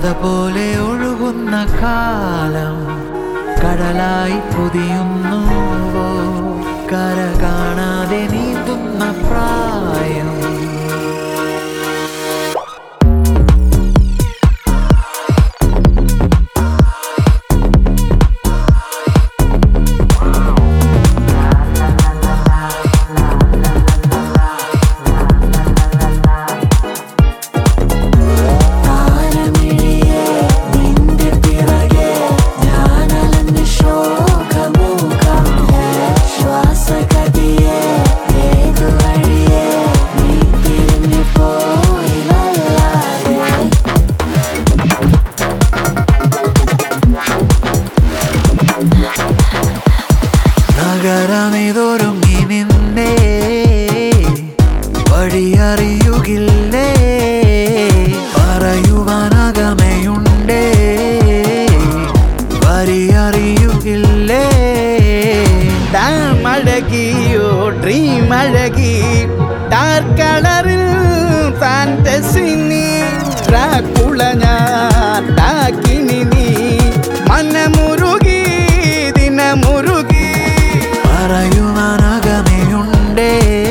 പോലെ ഒഴുകുന്ന കാലം കടലായി പൊതിയുന്നുവോ കര കാണാതെ നീന്തുന്ന പ്രായം താരമിഴിയേ നിന്റെ പിറകെ ഞാനലഞ്ഞ് ശോകമൂകം ശ്വാസഗതിയേ ഏതു വഴിയേ നീ തിരിഞ്ഞു പോയില്ലല്ലാതെ നഗരമിതൊരുങ്ങി നിന്നേ വഴിയറിയുകില്ലേ പറയുവാനകമയുണ്ടേ വരിയറിയുകില്ലേ ഡാം അഴകിയോ ഡ്രീം അഴകി ഡാർക്ക് കളറിൽ ഫാന്റസിനി ഡ്രാക്കുള ഞാൻ ഡാക്കിനി നീ മനമുരുകി ദിനമുരുകി പറയുവാനകമയുണ്ടേ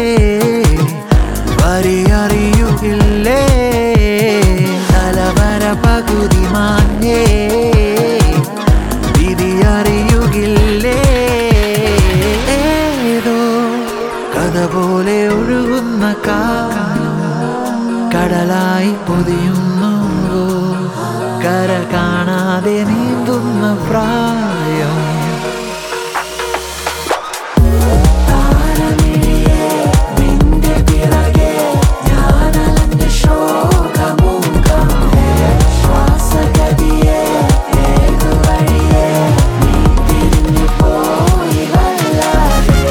വരിയറിയുകില്ലേ തലവര പകുതി മാഞ്ഞേ വിധിയറിയുകില്ലേ ഏതോ കഥ പോലെ ഒഴുകുന്ന കാലം കടലായി പൊതിയുന്നു കര കാണാതെ നീന്തുന്ന പ്രായം താരമിഴിയേ നിന്റെ പിറകെ ഞാനലഞ്ഞ് ശോകമൂകം ശ്വാസഗതിയേ ഏതു വഴിയേ നീ തിരിഞ്ഞു പോയില്ലല്ലാതെ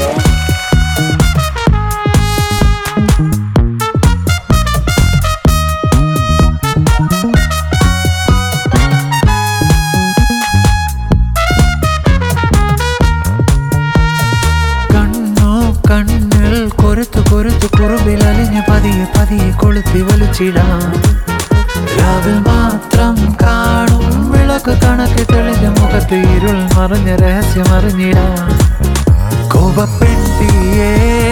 കണ്ണോ കണ്ണിൽ കൊരുത്തു കൊരുത്തു കുറുമ്പിൽ അലിഞ്ഞ് പതിയെ പതിയെ കൊളുത്തി വലിച്ചിടാം രാവിൽ മാത്രം കാണും വിളക്ക് കണക്ക് തെളിഞ്ഞ മുഖത്ത് ഇരുൾ മറിഞ്ഞ രഹസ്യം അറിഞ്ഞിടാം കോപപ്പെട്ടിയേ